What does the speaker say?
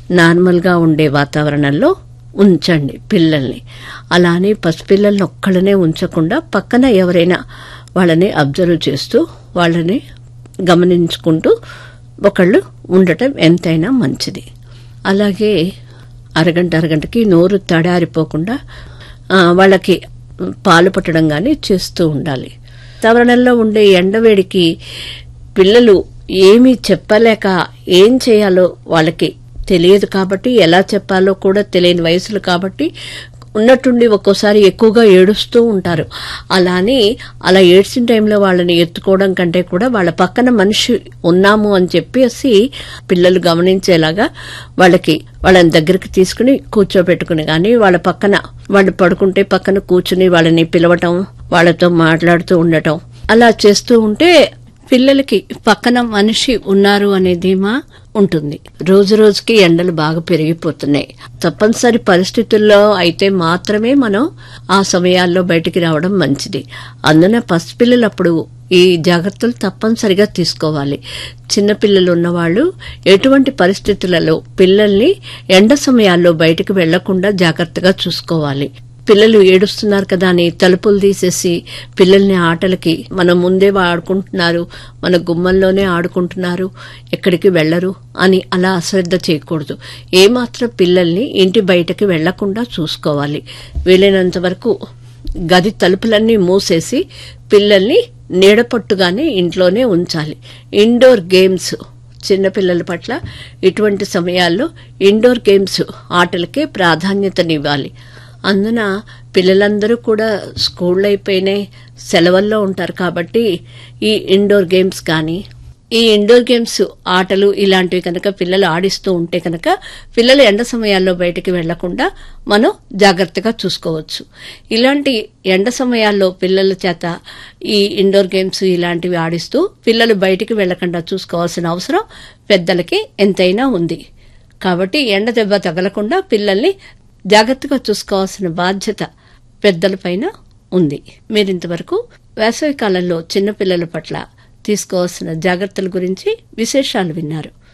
నార్మల్గా ఉండే వాతావరణంలో ఉంచండి పిల్లల్ని అలానే పసిపిల్లల్ని ఒక్కళ్ళనే ఉంచకుండా పక్కన ఎవరైనా వాళ్ళని అబ్జర్వ్ చేస్తూ వాళ్ళని గమనించుకుంటూ ఒకళ్ళు ఉండటం ఎంతైనా మంచిది అలాగే అరగంట అరగంటకి నోరు తడారిపోకుండా ఆ, వాళ్ళకి పాలు పట్టడం కానీ చేస్తూ ఉండాలి వాతావరణంలో ఉండే ఎండవేడికి పిల్లలు ఏమీ చెప్పలేక ఏం చేయాలో వాళ్ళకి తెలియదు కాబట్టి ఎలా చెప్పాలో కూడా తెలియని వయసులు కాబట్టి ఉన్నట్టుండి ఒక్కోసారి ఎక్కువగా ఏడుస్తూ ఉంటారు అలాని అలా ఏడ్చిన టైంలో వాళ్ళని ఎత్తుకోవడం కంటే కూడా వాళ్ళ పక్కన మనిషి ఉన్నాము అని చెప్పేసి పిల్లలు గమనించేలాగా వాళ్ళకి వాళ్ళని దగ్గరికి తీసుకుని కూర్చోబెట్టుకుని కానీ వాళ్ళ పక్కన వాళ్ళు పడుకుంటే పక్కన కూర్చుని వాళ్ళని పిలవటం వాళ్ళతో మాట్లాడుతూ ఉండటం అలా చేస్తూ ఉంటే పిల్లలకి పక్కన మనిషి ఉన్నారు అనే ధీమా ఉంటుంది రోజు రోజుకి ఎండలు బాగా పెరిగిపోతున్నాయి తప్పనిసరి పరిస్థితుల్లో అయితే మాత్రమే మనం ఆ సమయాల్లో బయటికి రావడం మంచిది అందున పసిపిల్లలప్పుడు ఈ జాగ్రత్తలు తప్పనిసరిగా తీసుకోవాలి చిన్నపిల్లలు ఉన్నవాళ్ళు ఎటువంటి పరిస్థితులలో పిల్లల్ని ఎండ సమయాల్లో బయటికి వెళ్లకుండా జాగ్రత్తగా చూసుకోవాలి పిల్లలు ఏడుస్తున్నారు కదా అని తలుపులు తీసేసి పిల్లల్ని ఆటలకి మన ముందే ఆడుకుంటున్నారు మన గుమ్మంలోనే ఆడుకుంటున్నారు ఎక్కడికి వెళ్లరు అని అలా అశ్రద్ధ చేయకూడదు ఏమాత్రం పిల్లల్ని ఇంటి బయటకి వెళ్లకుండా చూసుకోవాలి వీలైనంత వరకు గది తలుపులన్నీ మూసేసి పిల్లల్ని నీడపట్టుగానే ఇంట్లోనే ఉంచాలి ఇండోర్ గేమ్స్ చిన్నపిల్లల పట్ల ఇటువంటి సమయాల్లో ఇండోర్ గేమ్స్ ఆటలకే ప్రాధాన్యతనివ్వాలి అందున పిల్లలందరూ కూడా స్కూళ్ళు అయిపోయినాయి సెలవుల్లో ఉంటారు కాబట్టి ఈ ఇండోర్ గేమ్స్ కానీ ఈ ఇండోర్ గేమ్స్ ఆటలు ఇలాంటివి కనుక పిల్లలు ఆడిస్తూ ఉంటే కనుక పిల్లలు ఎండ సమయాల్లో బయటికి వెళ్లకుండా మనం జాగ్రత్తగా చూసుకోవచ్చు ఇలాంటి ఎండ సమయాల్లో పిల్లల చేత ఈ ఇండోర్ గేమ్స్ ఇలాంటివి ఆడిస్తూ పిల్లలు బయటికి వెళ్లకుండా చూసుకోవాల్సిన అవసరం పెద్దలకి ఎంతైనా ఉంది కాబట్టి ఎండ దెబ్బ తగలకుండా పిల్లల్ని జాగ్రత్తగా చూసుకోవాల్సిన బాధ్యత పెద్దలపైన ఉంది మీరింతవరకు వేసవి కాలంలో చిన్నపిల్లల పట్ల తీసుకోవాల్సిన జాగ్రత్తల గురించి విశేషాలు విన్నారు